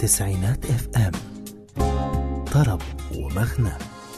تسعينات اف ام طرب ومغنى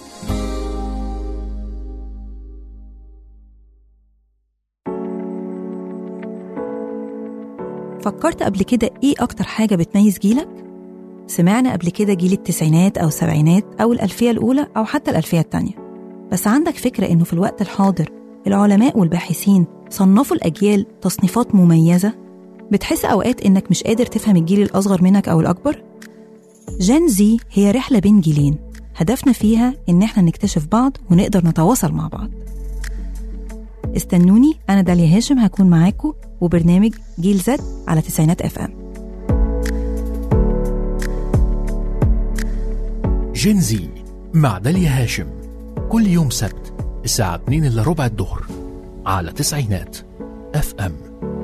فكرت قبل كده ايه اكتر حاجة بتميز جيلك؟ سمعنا قبل كده جيل التسعينات او السبعينات او الالفية الاولى او حتى الالفية التانية بس عندك فكرة انه في الوقت الحاضر العلماء والباحثين صنفوا الاجيال تصنيفات مميزة بتحس اوقات انك مش قادر تفهم الجيل الاصغر منك او الاكبر؟ جين زي هي رحلة بين جيلين هدفنا فيها ان احنا نكتشف بعض ونقدر نتواصل مع بعض استنوني انا داليا هاشم هكون معاكم وبرنامج جيل زد على تسعينات اف ام جينزي مع داليا هاشم كل يوم سبت الساعة 2 إلا ربع الظهر على تسعينات اف ام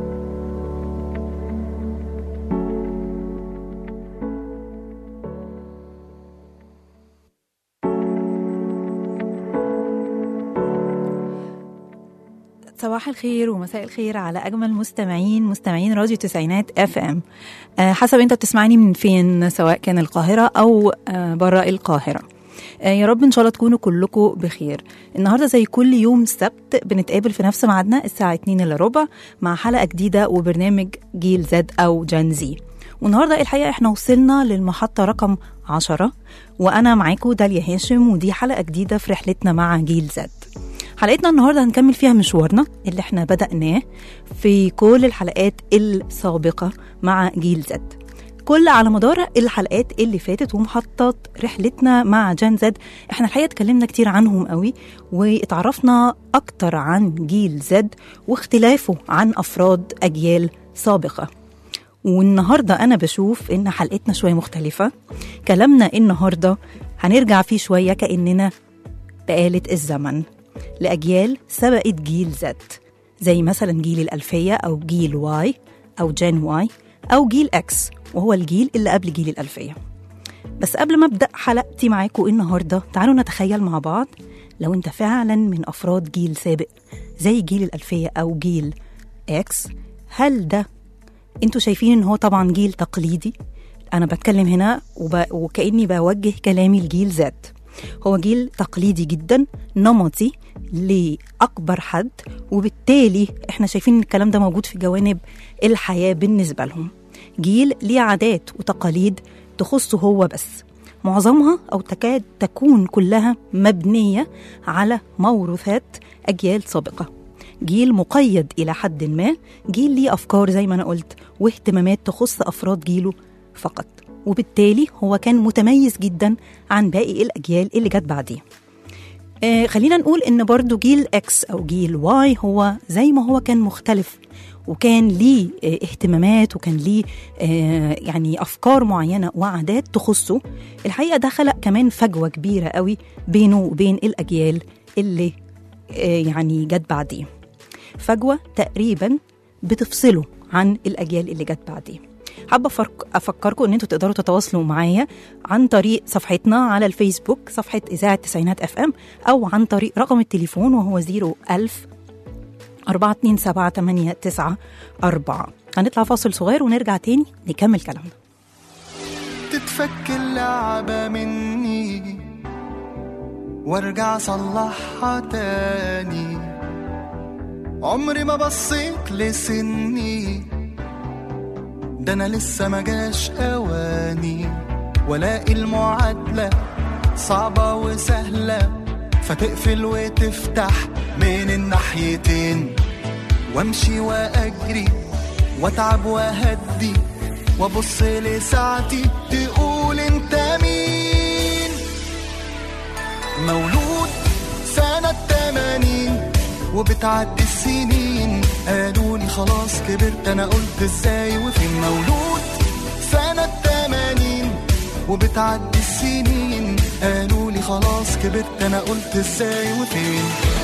صباح الخير ومساء الخير على اجمل مستمعين مستمعين راديو تسعينات اف ام أه حسب انت بتسمعني من فين سواء كان القاهره او أه بره القاهره أه يا رب ان شاء الله تكونوا كلكم بخير النهارده زي كل يوم سبت بنتقابل في نفس ميعادنا الساعه 2 الا ربع مع حلقه جديده وبرنامج جيل زد او جان زي والنهارده الحقيقه احنا وصلنا للمحطه رقم 10 وانا معاكم داليا هاشم ودي حلقه جديده في رحلتنا مع جيل زد حلقتنا النهارده هنكمل فيها مشوارنا اللي احنا بدأناه في كل الحلقات السابقة مع جيل زد كل على مدار الحلقات اللي فاتت ومحطات رحلتنا مع جان زد احنا الحقيقه اتكلمنا كتير عنهم قوي واتعرفنا اكتر عن جيل زد واختلافه عن افراد اجيال سابقه والنهارده انا بشوف ان حلقتنا شويه مختلفه كلامنا النهارده هنرجع فيه شويه كاننا بآلة الزمن لأجيال سبقت جيل زد زي مثلا جيل الألفية أو جيل واي أو جين واي أو جيل إكس وهو الجيل اللي قبل جيل الألفية بس قبل ما أبدأ حلقتي معاكم النهاردة تعالوا نتخيل مع بعض لو أنت فعلا من أفراد جيل سابق زي جيل الألفية أو جيل إكس هل ده أنتوا شايفين إن هو طبعا جيل تقليدي أنا بتكلم هنا وب... وكأني بوجه كلامي لجيل زد هو جيل تقليدي جدا نمطي لأكبر حد وبالتالي احنا شايفين ان الكلام ده موجود في جوانب الحياة بالنسبة لهم جيل ليه عادات وتقاليد تخصه هو بس معظمها أو تكاد تكون كلها مبنية على موروثات أجيال سابقة جيل مقيد إلى حد ما جيل ليه أفكار زي ما أنا قلت واهتمامات تخص أفراد جيله فقط وبالتالي هو كان متميز جدا عن باقي الأجيال اللي جت بعديه آه خلينا نقول ان برضو جيل اكس او جيل واي هو زي ما هو كان مختلف وكان ليه آه اهتمامات وكان ليه آه يعني افكار معينه وعادات تخصه الحقيقه ده خلق كمان فجوه كبيره قوي بينه وبين الاجيال اللي آه يعني جت بعديه فجوه تقريبا بتفصله عن الاجيال اللي جت بعديه حابة أفكركم إن أنتوا تقدروا تتواصلوا معايا عن طريق صفحتنا على الفيسبوك صفحة إذاعة تسعينات أف أم أو عن طريق رقم التليفون وهو 01000 427 4 هنطلع فاصل صغير ونرجع تاني نكمل كلامنا تتفك اللعبة مني وارجع صلحها تاني عمري ما بصيت لسني ده انا لسه ما جاش اواني والاقي المعادله صعبه وسهله فتقفل وتفتح من الناحيتين وامشي واجري واتعب واهدي وابص لساعتي تقول انت مين مولود سنة تمانين وبتعدي السنين قالوا لي خلاص كبرت انا قلت ازاي وفين مولود سنة تمانين وبتعدي السنين قالوا لي خلاص كبرت انا قلت ازاي وفين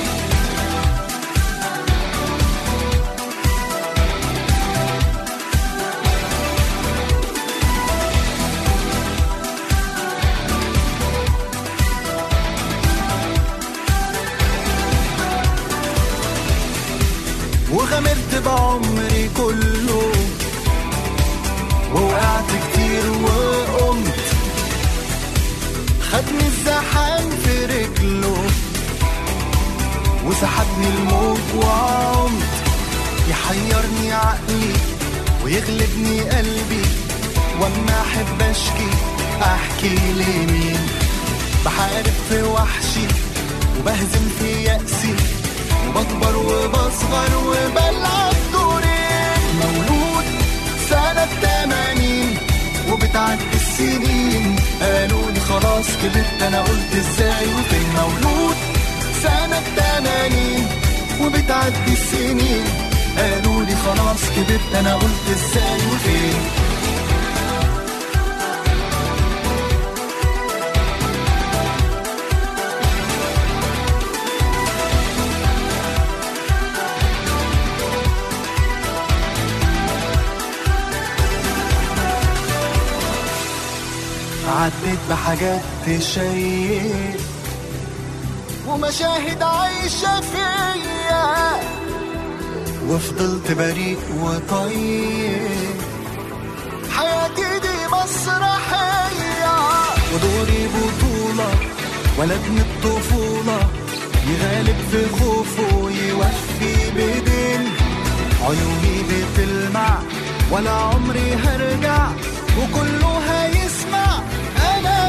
وغامرت بعمري كله ووقعت كتير وقلت خدني الزحام في رجله وسحبني الموج وعمت يحيرني عقلي ويغلبني قلبي واما احب اشكي احكي لمين بحارب في وحشي وبهزم في يأسي وبكبر وبصغر وبلعب دورين مولود سنة تمانين وبتعدي السنين قالوا لي خلاص كبرت انا قلت ازاي وفين مولود سنة تمانين وبتعدي السنين قالوا لي خلاص كبرت انا قلت ازاي وفين عديت بحاجات تشيق ومشاهد عايشة فيا وفضلت بريء وطيب حياتي دي مسرحية ودوري بطولة ولد من الطفولة يغالب في خوفه ويوفي بدين عيوني بتلمع ولا عمري هرجع وكله هيسمع انا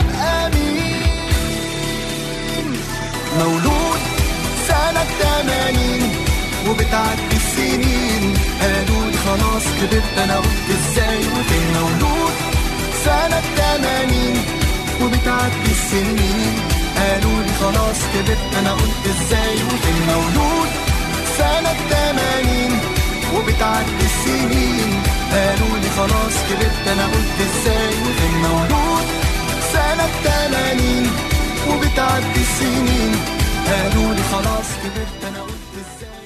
بأمين مولود سنة تمانين وبتعدي السنين قالوا لي خلاص كبرت انا قلت ازاي وفين مولود سنة تمانين وبتعدي السنين قالوا لي خلاص كبرت انا قلت ازاي وفين مولود سنة تمانين وبتعدي السنين قالوا لي خلاص كبرت انا قلت ازاي وفين مولود سنة تمانين وبتعدي السنين قالوا لي خلاص كبرت انا قلت ازاي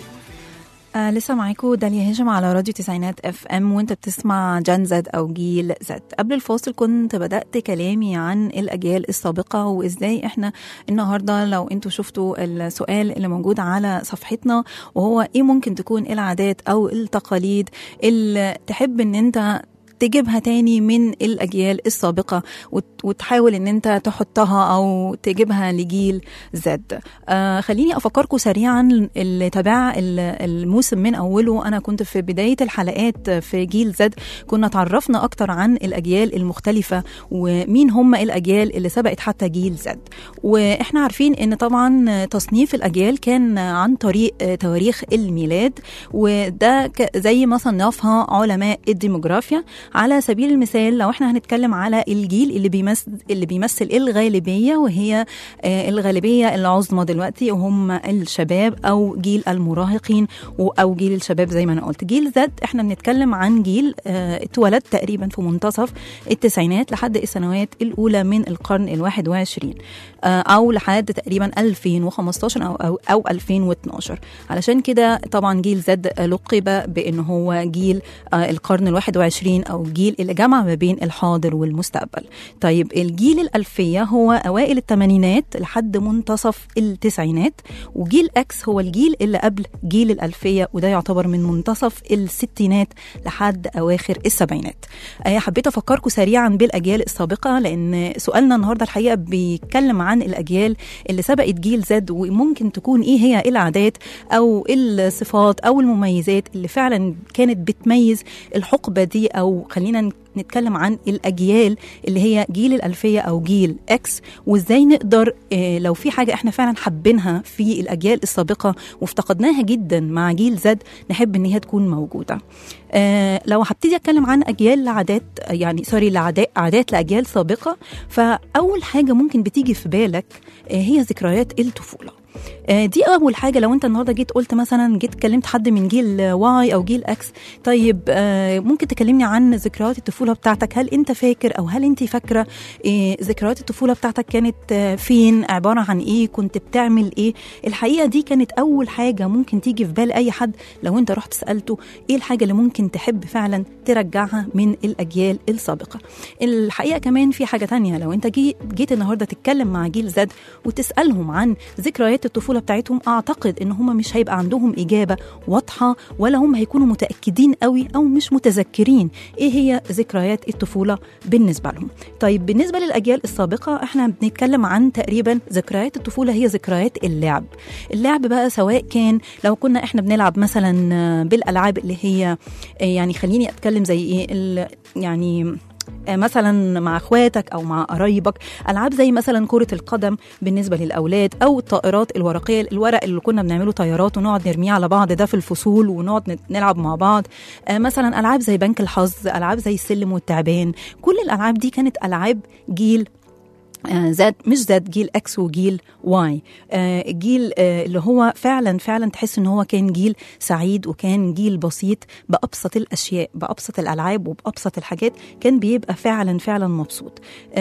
آه لسه معاكم داليا هشام على راديو تسعينات اف ام وانت بتسمع جان زد او جيل زد قبل الفاصل كنت بدات كلامي عن الاجيال السابقه وازاي احنا النهارده لو انتوا شفتوا السؤال اللي موجود على صفحتنا وهو ايه ممكن تكون العادات او التقاليد اللي تحب ان انت تجيبها تاني من الاجيال السابقه وت- وتحاول ان انت تحطها او تجيبها لجيل زد آه خليني افكركم سريعا اللي تابع ال- الموسم من اوله انا كنت في بدايه الحلقات في جيل زد كنا تعرفنا اكتر عن الاجيال المختلفه ومين هم الاجيال اللي سبقت حتى جيل زد واحنا عارفين ان طبعا تصنيف الاجيال كان عن طريق تواريخ الميلاد وده ك- زي ما صنفها علماء الديموغرافيا على سبيل المثال لو احنا هنتكلم على الجيل اللي بيمثل اللي بيمثل الغالبيه وهي آه، الغالبيه العظمى دلوقتي وهم الشباب او جيل المراهقين و- او جيل الشباب زي ما انا قلت جيل زد احنا بنتكلم عن جيل آه، اتولد تقريبا في منتصف التسعينات لحد السنوات الاولى من القرن الواحد وعشرين آه، او لحد تقريبا 2015 او او, أو 2012 علشان كده طبعا جيل زد لقب بان هو جيل آه، القرن الواحد وعشرين او الجيل اللي جمع ما بين الحاضر والمستقبل طيب الجيل الألفية هو أوائل الثمانينات لحد منتصف التسعينات وجيل أكس هو الجيل اللي قبل جيل الألفية وده يعتبر من منتصف الستينات لحد أواخر السبعينات آه، حبيت أفكركم سريعا بالأجيال السابقة لأن سؤالنا النهاردة الحقيقة بيتكلم عن الأجيال اللي سبقت جيل زد وممكن تكون إيه هي العادات أو الصفات أو المميزات اللي فعلا كانت بتميز الحقبة دي أو خلينا نتكلم عن الأجيال اللي هي جيل الألفية أو جيل إكس وإزاي نقدر آه، لو في حاجة إحنا فعلا حابينها في الأجيال السابقة وافتقدناها جدا مع جيل زد نحب إن هي تكون موجودة آه، لو هبتدي أتكلم عن أجيال لعادات يعني سوري لعادات عادات لأجيال سابقة فأول حاجة ممكن بتيجي في بالك آه، هي ذكريات الطفولة آه، دي اول حاجه لو انت النهارده جيت قلت مثلا جيت كلمت حد من جيل واي او جيل اكس طيب آه، ممكن تكلمني عن ذكريات الطفوله بتاعتك هل انت فاكر او هل انت فاكره آه، ذكريات الطفوله بتاعتك كانت آه، فين عباره عن ايه كنت بتعمل ايه الحقيقه دي كانت اول حاجه ممكن تيجي في بال اي حد لو انت رحت سالته ايه الحاجه اللي ممكن تحب فعلا ترجعها من الاجيال السابقه الحقيقه كمان في حاجه تانية لو انت جي جيت النهارده تتكلم مع جيل زد وتسالهم عن ذكريات ذكريات الطفوله بتاعتهم اعتقد ان هم مش هيبقى عندهم اجابه واضحه ولا هم هيكونوا متاكدين قوي او مش متذكرين ايه هي ذكريات الطفوله بالنسبه لهم طيب بالنسبه للاجيال السابقه احنا بنتكلم عن تقريبا ذكريات الطفوله هي ذكريات اللعب اللعب بقى سواء كان لو كنا احنا بنلعب مثلا آه، بالالعاب اللي هي آه، يعني خليني اتكلم زي ايه ال- يعني آه، مثلا مع اخواتك او مع قرايبك العاب زي مثلا كره القدم بالنسبه للاولاد او الطائرات الورقيه الورق اللي كنا بنعمله طيارات ونقعد نرميه على بعض ده في الفصول ونقعد نت- نلعب مع بعض آه، مثلا العاب زي بنك الحظ العاب زي السلم والتعبان كل الالعاب دي كانت العاب جيل آه، زاد مش زاد جيل اكس وجيل واي آه، الجيل آه، اللي هو فعلا فعلا تحس ان هو كان جيل سعيد وكان جيل بسيط بابسط الاشياء بابسط الالعاب وبابسط الحاجات كان بيبقى فعلا فعلا مبسوط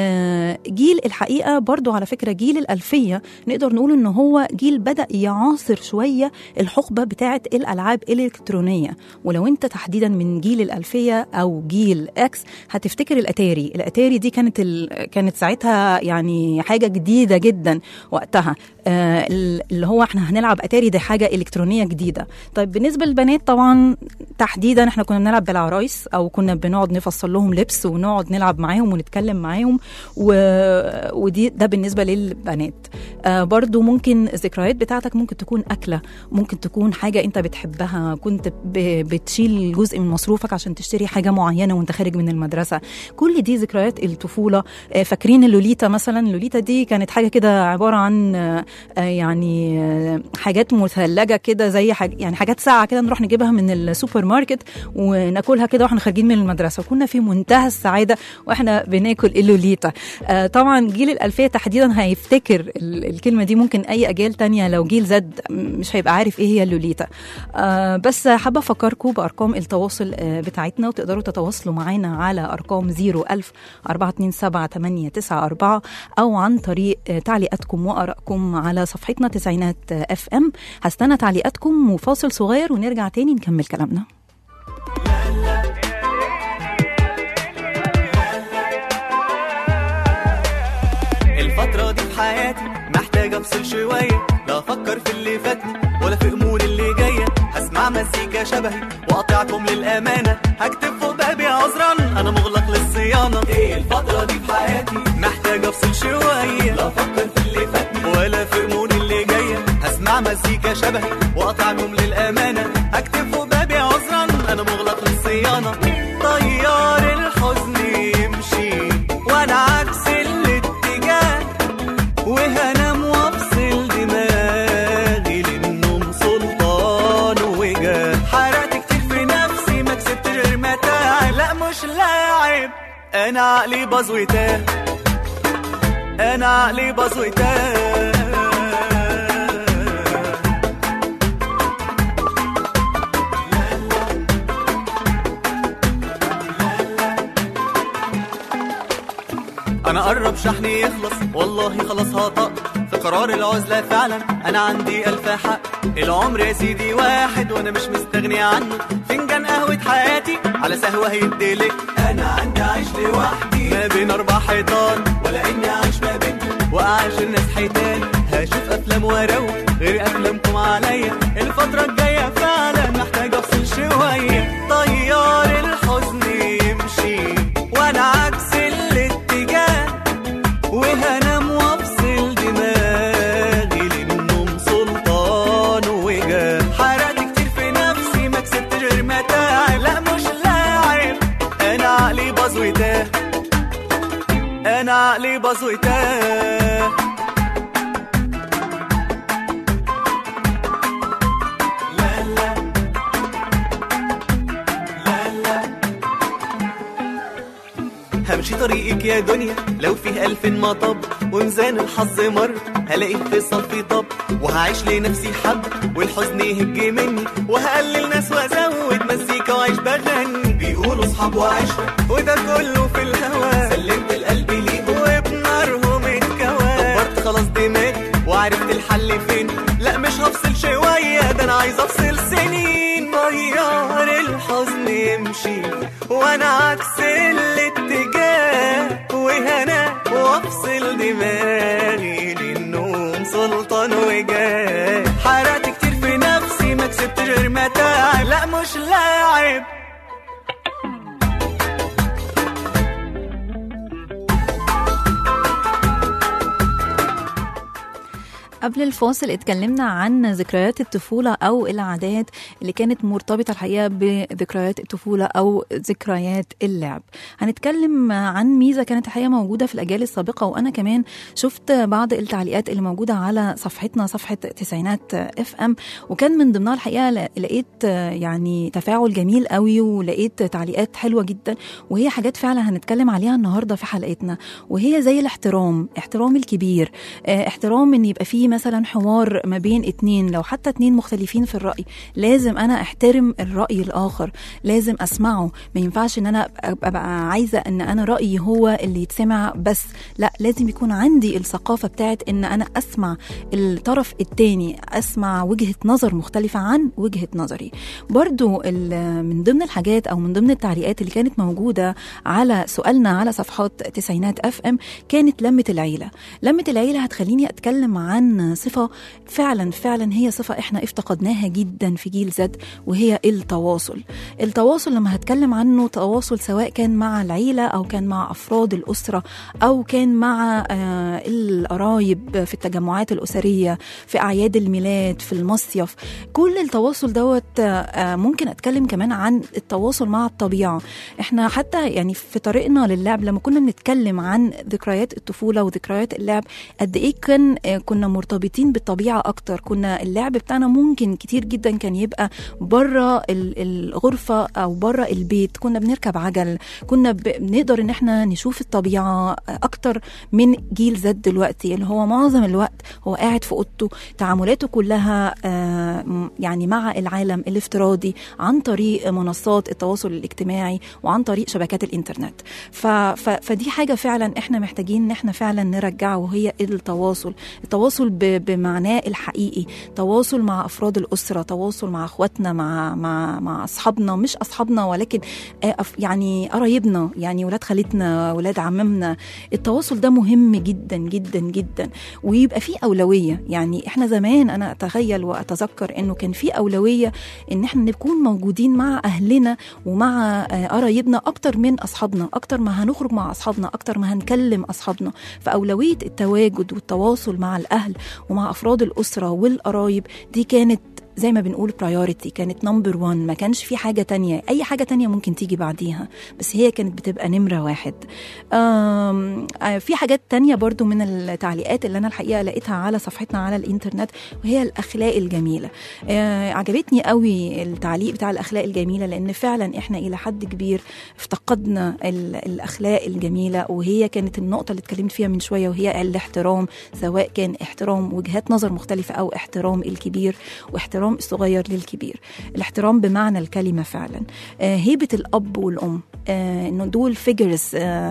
آه، جيل الحقيقه برضو على فكره جيل الالفيه نقدر نقول ان هو جيل بدا يعاصر شويه الحقبه بتاعه الالعاب الالكترونيه ولو انت تحديدا من جيل الالفيه او جيل اكس هتفتكر الاتاري الاتاري دي كانت ال... كانت ساعتها يعني حاجه جديده جدا وقتها آه اللي هو احنا هنلعب اتاري دي حاجه الكترونيه جديده طيب بالنسبه للبنات طبعا تحديدا احنا كنا بنلعب بالعرايس او كنا بنقعد نفصل لهم لبس ونقعد نلعب معاهم ونتكلم معاهم و... ودي ده بالنسبه للبنات آه برضو ممكن الذكريات بتاعتك ممكن تكون اكله ممكن تكون حاجه انت بتحبها كنت ب... بتشيل جزء من مصروفك عشان تشتري حاجه معينه وانت خارج من المدرسه كل دي ذكريات الطفوله آه فاكرين اللوليتا مثلا اللوليتا دي كانت حاجه كده عباره عن آه آه يعني آه حاجات مثلجه كده زي حاجة يعني حاجات ساعه كده نروح نجيبها من السوبر ماركت وناكلها كده واحنا خارجين من المدرسه وكنا في منتهى السعاده واحنا بناكل اللوليتا آه طبعا جيل الالفيه تحديدا هيفتكر ال- الكلمه دي ممكن اي اجيال تانية لو جيل زد مش هيبقى عارف ايه هي اللوليتا آه بس حابه افكركم بارقام التواصل آه بتاعتنا وتقدروا تتواصلوا معانا على ارقام 01000 427 894 او عن طريق آه تعليقاتكم وارائكم على صفحتنا تسعينات اف ام هستنى تعليقاتكم وفاصل صغير ونرجع تاني نكمل كلامنا الفترة دي في حياتي محتاج افصل شوية لا افكر في اللي فاتني ولا في امور اللي جاية هسمع مزيكا شبهي واقطعكم للامانة هكتب فوق بابي عذرا انا مغلق للصيانة ايه الفترة دي في حياتي محتاج افصل شوية لا افكر في اللي فاتني ولا في امور اللي جاية هسمع مزيكا شبهي واقطعكم للامانة هكتب فوق بابي عذرا انا مغلق للصيانة طيار الحزن يمشي وانا عكس الاتجاه وهنام وافصل دماغي للنوم سلطان وجاه حرقت كتير في نفسي ما كسبت غير متاع لا مش لاعب انا عقلي باظ وتاه انا عقلي باظ وتاه انا قرب شحني يخلص والله خلاص هطق في قرار العزلة فعلا انا عندي الف حق العمر يا سيدي واحد وانا مش مستغني عنه فنجان قهوة حياتي على سهوة هيدلك انا عندي عيش لوحدي ما بين اربع حيطان ولا اني عايش ما بينكم واعيش الناس حيتان هشوف افلام واروق غير افلامكم عليا الفترة الجاية فعلا محتاج افصل شوية طيار الحزن يمشي وانا عكس الاتجاه وهنام وافصل دماغي للنوم سلطان وجاه حرقت كتير في نفسي ما كسبت غير متاع لا مش لاعب انا عقلي باظ وتاه انا عقلي باظ وتاه لا لا لا لا همشي طريقك يا دنيا لو فيه ألف مطب وميزان الحظ مر هلاقي في صفي طب وهعيش لنفسي حب والحزن يهج مني وهقلل ناس وازود مزيكا وعيش بغني بيقولوا صحاب وعشرة وده كله في الهوا سلمت القلب ليهم وبنارهم اتكوى كبرت خلاص دماغي وعرفت الحل فين لا مش هفصل شوية ده انا عايز افصل سنين طيار الحزن يمشي وانا عكس الاتجاه وهنا وافصل دماغي للنوم سلطان وجاه قبل الفاصل اتكلمنا عن ذكريات الطفولة أو العادات اللي كانت مرتبطة الحقيقة بذكريات الطفولة أو ذكريات اللعب هنتكلم عن ميزة كانت الحقيقة موجودة في الأجيال السابقة وأنا كمان شفت بعض التعليقات اللي موجودة على صفحتنا صفحة تسعينات اف ام وكان من ضمنها الحقيقة لقيت يعني تفاعل جميل قوي ولقيت تعليقات حلوة جدا وهي حاجات فعلا هنتكلم عليها النهاردة في حلقتنا وهي زي الاحترام احترام الكبير اه، احترام ان يبقى فيه مثلا حوار ما بين اتنين لو حتى اتنين مختلفين في الرأي لازم انا احترم الرأي الاخر لازم اسمعه ما ينفعش ان انا ابقى عايزة ان انا رأيي هو اللي يتسمع بس لا لازم يكون عندي الثقافة بتاعت ان انا اسمع الطرف التاني اسمع وجهة نظر مختلفة عن وجهة نظري برضو ال- من ضمن الحاجات او من ضمن التعليقات اللي كانت موجودة على سؤالنا على صفحات تسعينات اف ام كانت لمة العيلة لمة العيلة هتخليني اتكلم عن صفة فعلا فعلا هي صفة احنا افتقدناها جدا في جيل زد وهي التواصل التواصل لما هتكلم عنه تواصل سواء كان مع العيلة او كان مع افراد الاسرة او كان مع آه، القرايب في التجمعات الاسرية في اعياد الميلاد في المصيف كل التواصل دوت آه، ممكن اتكلم كمان عن التواصل مع الطبيعة احنا حتى يعني في طريقنا للعب لما كنا بنتكلم عن ذكريات الطفولة وذكريات اللعب قد ايه كان آه، كنا مرتبطين بالطبيعة اكتر كنا اللعب بتاعنا ممكن كتير جدا كان يبقى بره ال- الغرفة او بره البيت كنا بنركب عجل كنا ب- بنقدر ان احنا نشوف الطبيعة اكتر من جيل زد دلوقتي اللي هو معظم الوقت هو قاعد في اوضته تعاملاته كلها آه، م- يعني مع العالم الافتراضي عن طريق منصات التواصل الاجتماعي وعن طريق شبكات الانترنت ف ف فدي حاجه فعلا احنا محتاجين ان احنا فعلا نرجعه وهي التواصل التواصل ب- بمعناه الحقيقي تواصل مع افراد الاسره تواصل مع اخواتنا مع مع مع اصحابنا مش اصحابنا ولكن آه، أف- يعني قرايبنا يعني ولاد خالتنا ولاد عمامنا التواصل ده مهم جدا جدا جدا ويبقى فيه اولويه يعني احنا زمان انا اتخيل واتذكر انه كان في اولويه ان احنا نكون موجودين مع اهلنا ومع آه، قرايبنا اكتر من اصحابنا اكتر ما هنخرج مع اصحابنا اكتر ما هنكلم اصحابنا فاولويه التواجد والتواصل مع الاهل ومع افراد الاسره والقرايب دي كانت زي ما بنقول برايورتي كانت نمبر 1 ما كانش في حاجة تانية أي حاجة تانية ممكن تيجي بعديها بس هي كانت بتبقى نمرة واحد آم، آه، في حاجات تانية برضو من التعليقات اللي أنا الحقيقة لقيتها على صفحتنا على الإنترنت وهي الأخلاق الجميلة آه، عجبتني قوي التعليق بتاع الأخلاق الجميلة لأن فعلا إحنا إلى حد كبير افتقدنا ال- الأخلاق الجميلة وهي كانت النقطة اللي اتكلمت فيها من شوية وهي الاحترام سواء كان احترام وجهات نظر مختلفة أو احترام الكبير واحترام الصغير للكبير الاحترام بمعنى الكلمة فعلا آه، هيبة الأب والأم آه، إنه دول فيجرز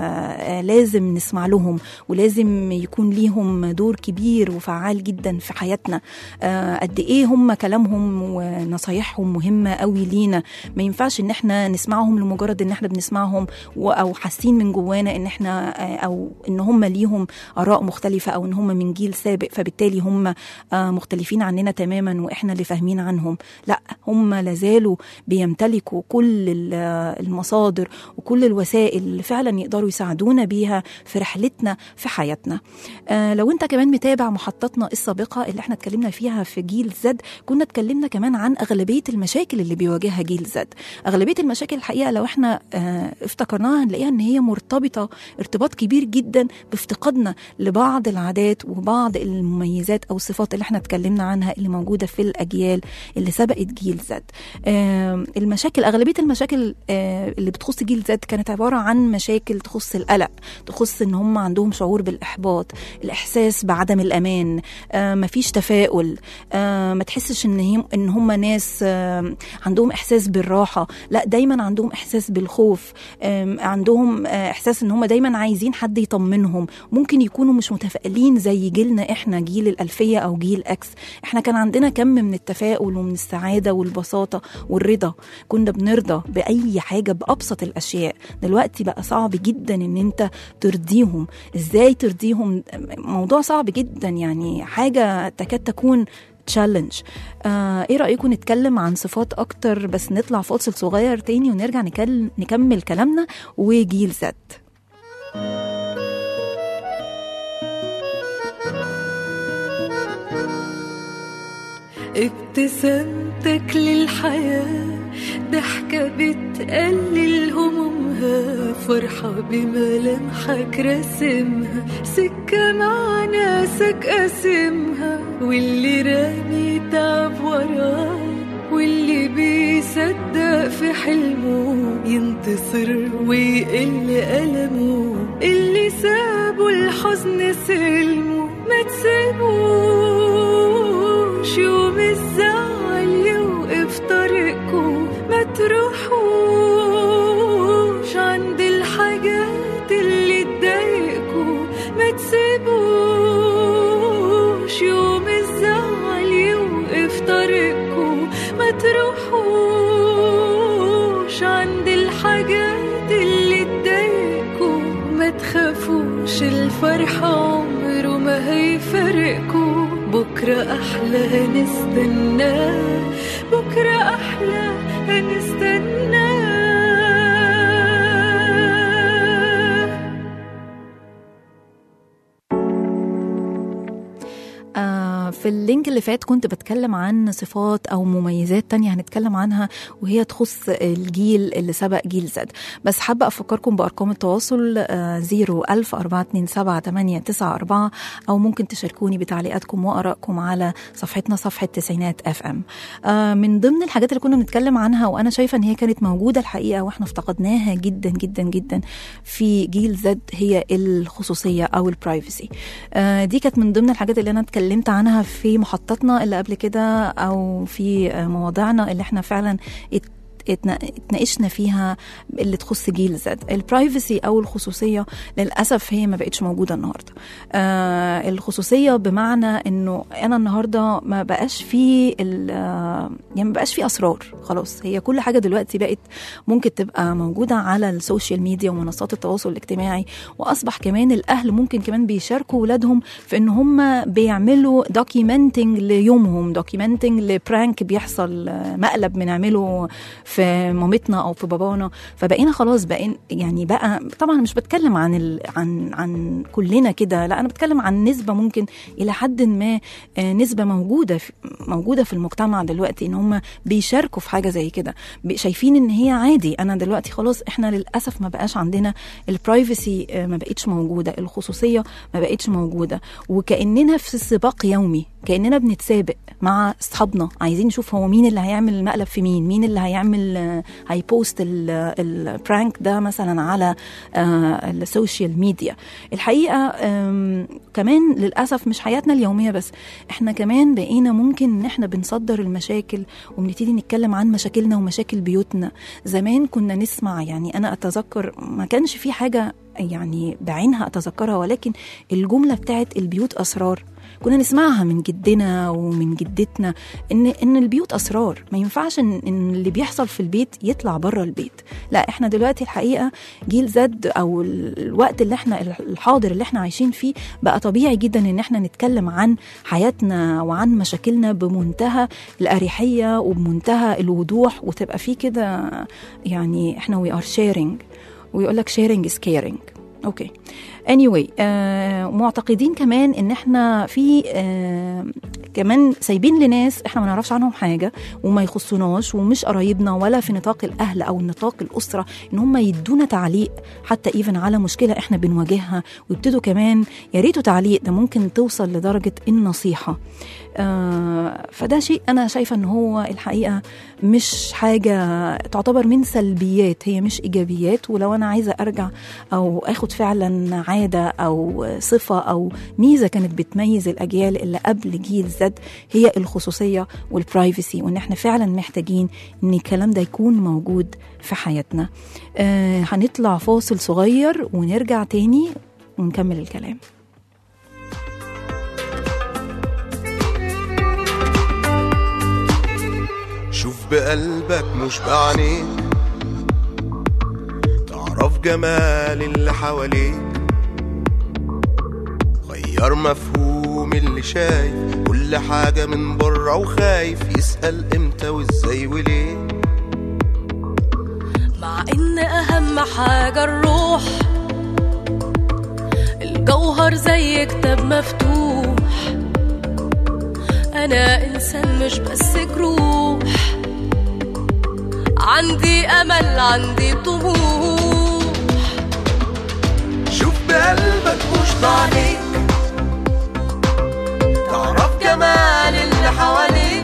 لازم نسمع لهم ولازم يكون ليهم دور كبير وفعال جدا في حياتنا آه، قد إيه هم كلامهم ونصايحهم مهمة قوي لينا ما ينفعش إن احنا نسمعهم لمجرد إن احنا بنسمعهم و- أو حاسين من جوانا إن احنا آه، أو إن هم ليهم آراء مختلفة أو إن هم من جيل سابق فبالتالي هم آه، مختلفين عننا تماما وإحنا اللي فاهمين عنهم لا هم لازالوا بيمتلكوا كل ال- المصادر وكل الوسائل اللي فعلا يقدروا يساعدونا بيها في رحلتنا في حياتنا آه لو انت كمان متابع محطاتنا السابقة اللي احنا اتكلمنا فيها في جيل زد كنا اتكلمنا كمان عن أغلبية المشاكل اللي بيواجهها جيل زد أغلبية المشاكل الحقيقة لو احنا آه افتكرناها هنلاقيها ان هي مرتبطة ارتباط كبير جدا بافتقادنا لبعض العادات وبعض المميزات أو الصفات اللي احنا اتكلمنا عنها اللي موجودة في الأجيال اللي سبقت جيل زد آه المشاكل أغلبية المشاكل آه اللي بتخص جيل زد كانت عبارة عن مشاكل تخص القلق تخص ان هم عندهم شعور بالإحباط الإحساس بعدم الأمان آه مفيش تفاؤل آه ما تحسش ان هم ان هم ناس آه عندهم إحساس بالراحة لا دايما عندهم إحساس بالخوف آه عندهم آه إحساس ان هم دايما عايزين حد يطمنهم ممكن يكونوا مش متفائلين زي جيلنا احنا جيل الألفية أو جيل أكس احنا كان عندنا كم من التفاؤل ومن السعادة والبساطة والرضا كنا بنرضى بأي حاجة بأبسط الأشياء دلوقتي بقى صعب جدا ان انت ترضيهم ازاي ترضيهم موضوع صعب جدا يعني حاجة تكاد تكون تشالنج آه ايه رأيكم نتكلم عن صفات اكتر بس نطلع فاصل صغير تاني ونرجع نكل... نكمل كلامنا وجيل زد ابتسامتك للحياة ضحكة بتقلل همومها فرحة بملامحك راسمها سكة مع ناسك قاسمها واللي رامي تعب وراه واللي بيصدق في حلمه ينتصر ويقل ألمه اللي سابوا الحزن سلمه ما تسيبوش يوم الزعل يوقف طريقكم ما تروحوش عند الحاجات اللي تضايقكم ما تسيبوش يوم الزعل يوقف طريقكم ما تروحوش عند الحاجات اللي تضايقكم ما تخافوش الفرح عمره ما هيفرقكم بكرة أحلى نستناه بكرة أحلى نستناه آه، في اللينك اللي فات كنت بتكلم عن صفات أو مميزات تانية هنتكلم عنها وهي تخص الجيل اللي سبق جيل زد بس حابة أفكركم بأرقام التواصل زيرو ألف أربعة اتنين سبعة تمانية تسعة أربعة أو ممكن تشاركوني بتعليقاتكم وآرائكم على صفحتنا صفحة تسعينات اف ام آه، من ضمن الحاجات اللي كنا بنتكلم عنها وأنا شايفة إن هي كانت موجودة الحقيقة وإحنا افتقدناها جدا جدا جدا في جيل زد هي الخصوصية أو البرايفسي آه، دي كانت من ضمن الحاجات اللي أنا اتكلمت عنها في محطاتنا اللي قبل كده أو في آه، مواضيعنا اللي احنا فعلا ات- اتنا- اتناقشنا فيها اللي تخص جيل زد البرايفسي او الخصوصيه للاسف هي ما بقتش موجوده النهارده آه الخصوصيه بمعنى انه انا النهارده ما بقاش في ال- آه، يعني ما بقاش في اسرار خلاص هي كل حاجه دلوقتي بقت ممكن تبقى موجوده على السوشيال ميديا ومنصات التواصل الاجتماعي واصبح كمان الاهل ممكن كمان بيشاركوا ولادهم في ان هم بيعملوا دوكيومنتنج ليومهم دوكيومنتنج لبرانك بيحصل آه، مقلب بنعمله في مامتنا او في بابانا فبقينا خلاص بقين يعني بقى طبعا مش بتكلم عن ال عن عن كلنا كده لا انا بتكلم عن نسبه ممكن الى حد ما آه، نسبه موجوده في موجوده في المجتمع دلوقتي ان هم بيشاركوا في حاجه زي كده بي- شايفين ان هي عادي انا دلوقتي خلاص احنا للاسف ما بقاش عندنا البرايفسي آه، ما بقتش موجوده الخصوصيه ما بقتش موجوده وكاننا في سباق يومي كاننا بنتسابق مع اصحابنا عايزين نشوف هو مين اللي هيعمل المقلب في مين مين اللي هيعمل آه، هيبوست البرانك ده مثلا على آه، السوشيال ميديا الحقيقه آم، كمان للاسف مش حياتنا اليوميه بس احنا كمان بقينا ممكن ان احنا بنصدر المشاكل وبنبتدي نتكلم عن مشاكلنا ومشاكل بيوتنا زمان كنا نسمع يعني انا اتذكر ما كانش في حاجه يعني بعينها اتذكرها ولكن الجمله بتاعت البيوت اسرار كنا نسمعها من جدنا ومن جدتنا ان ان البيوت اسرار ما ينفعش ان, إن اللي بيحصل في البيت يطلع بره البيت لا احنا دلوقتي الحقيقه جيل زد او ال- الوقت اللي احنا الحاضر اللي احنا عايشين فيه بقى طبيعي جدا ان احنا نتكلم عن حياتنا وعن مشاكلنا بمنتهى الاريحيه وبمنتهى الوضوح وتبقى في كده يعني احنا وي ار شيرنج ويقول لك شيرنج از كيرنج اوكي anyway آه معتقدين كمان ان احنا في آه كمان سايبين لناس احنا ما نعرفش عنهم حاجه وما يخصوناش ومش قرايبنا ولا في نطاق الاهل او نطاق الاسره ان هم يدونا تعليق حتى ايفن على مشكله احنا بنواجهها ويبتدوا كمان يا ريته تعليق ده ممكن توصل لدرجه النصيحه آه فده شيء انا شايفه ان هو الحقيقه مش حاجه تعتبر من سلبيات هي مش ايجابيات ولو انا عايزه ارجع او اخد فعلا عاده او صفه او ميزه كانت بتميز الاجيال اللي قبل جيل زد هي الخصوصيه والبرايفسي وان احنا فعلا محتاجين ان الكلام ده يكون موجود في حياتنا آه هنطلع فاصل صغير ونرجع تاني ونكمل الكلام شوف بقلبك مش بعينيك تعرف جمال اللي حواليك غير مفهوم اللي شايف كل حاجة من بره وخايف يسأل امتى وازاي وليه مع ان اهم حاجة الروح الجوهر زي كتاب مفتوح انا انسان مش بس جروح عندي امل عندي طموح شوف بقلبك مش بعينيك تعرف جمال اللي حواليك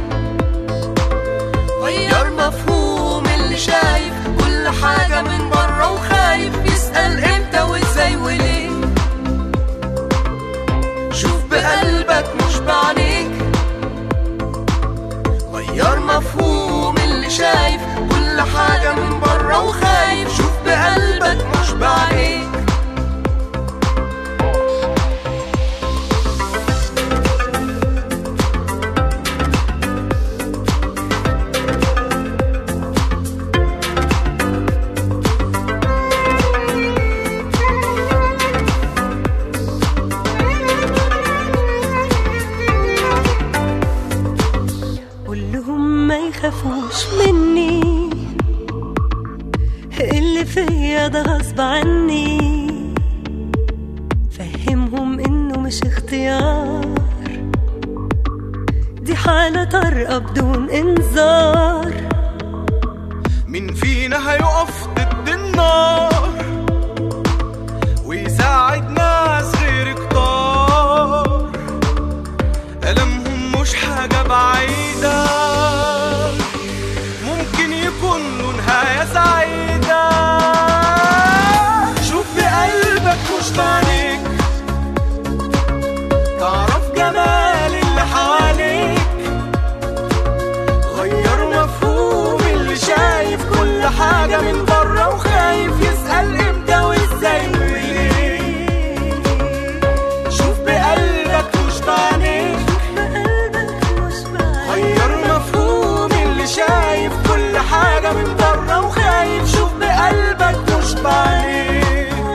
غير مفهوم اللي شايف كل حاجة من بره وخايف يسأل امتى وازاي وليه شوف بقلبك مش بعينيك غير مفهوم اللي شايف كل حاجة من بره وخايف شوف بقلبك مش بعينيك قول لهم ما يخافوش مني اللي فيا ده غصب عني فهمهم انه مش اختيار دي حالة طارئة بدون انذار مين فينا هيقف ضد النار ويساعد ناس غير كتار ألمهم مش حاجة بعيدة ممكن يكون له نهاية سعيدة شوف بقلبك مش بعينيك تعرف جمال اللي حواليك غير مفهوم اللي شايف كل حاجة من بره وخايف يسأل امتى وازاي وليه شوف بقلبك مش بعينيك بقلبك مش بعيد غير مفهوم اللي شايف كل حاجة من بره وخايف شوف بقلبك مش بعينيك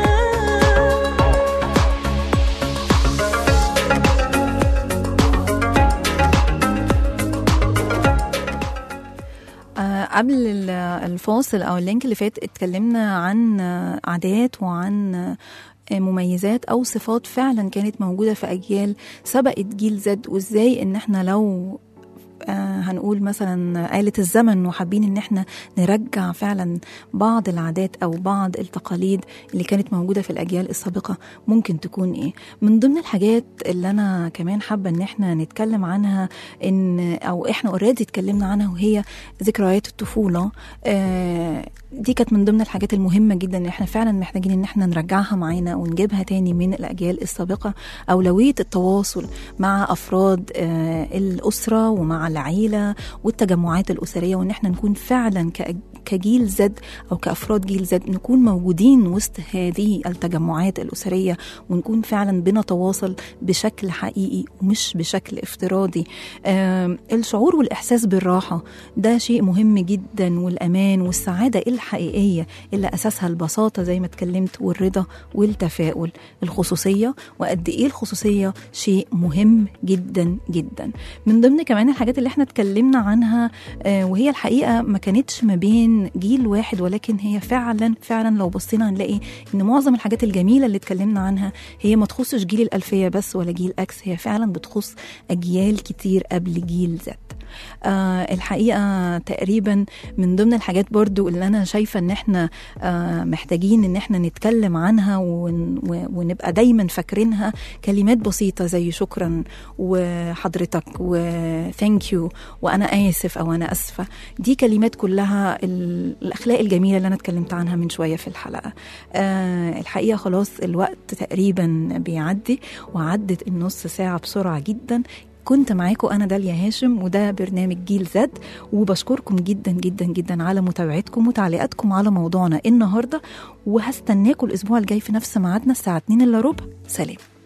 آه، قبل ال- الفاصل او اللينك اللي فات اتكلمنا عن آه، عادات وعن آه، مميزات او صفات فعلا كانت موجوده في اجيال سبقت جيل زد وازاي ان احنا لو آه، هنقول مثلا آلة الزمن وحابين ان احنا نرجع فعلا بعض العادات او بعض التقاليد اللي كانت موجودة في الاجيال السابقة ممكن تكون ايه من ضمن الحاجات اللي انا كمان حابة ان احنا نتكلم عنها ان او احنا اوريدي اتكلمنا عنها وهي ذكريات الطفولة آه، دي كانت من ضمن الحاجات المهمة جدا ان احنا فعلا محتاجين ان احنا نرجعها معانا ونجيبها تاني من الاجيال السابقة اولوية التواصل مع افراد آه، الاسرة ومع العيلة والتجمعات الاسرية وان احنا نكون فعلا كأج- كجيل زد او كافراد جيل زد نكون موجودين وسط هذه التجمعات الاسريه ونكون فعلا بنتواصل بشكل حقيقي ومش بشكل افتراضي آم، الشعور والاحساس بالراحه ده شيء مهم جدا والامان والسعاده الحقيقيه اللي اساسها البساطه زي ما اتكلمت والرضا والتفاؤل الخصوصيه وقد ايه الخصوصيه شيء مهم جدا جدا من ضمن كمان الحاجات اللي احنا اتكلمنا عنها آه، وهي الحقيقه ما كانتش ما بين جيل واحد ولكن هي فعلا فعلا لو بصينا هنلاقي ان معظم الحاجات الجميله اللي اتكلمنا عنها هي ما تخصش جيل الالفيه بس ولا جيل اكس هي فعلا بتخص اجيال كتير قبل جيل زد آه الحقيقه تقريبا من ضمن الحاجات برضو اللي انا شايفه ان احنا آه محتاجين ان احنا نتكلم عنها ون و- ونبقى دايما فاكرينها كلمات بسيطه زي شكرا وحضرتك وثانك يو وانا اسف او انا اسفه دي كلمات كلها ال- الاخلاق الجميله اللي انا اتكلمت عنها من شويه في الحلقه آه الحقيقه خلاص الوقت تقريبا بيعدي وعدت النص ساعه بسرعه جدا كنت معاكم انا داليا هاشم وده برنامج جيل زد وبشكركم جدا جدا جدا على متابعتكم وتعليقاتكم على موضوعنا النهارده وهستناكم الاسبوع الجاي في نفس ميعادنا الساعه 2 الا ربع سلام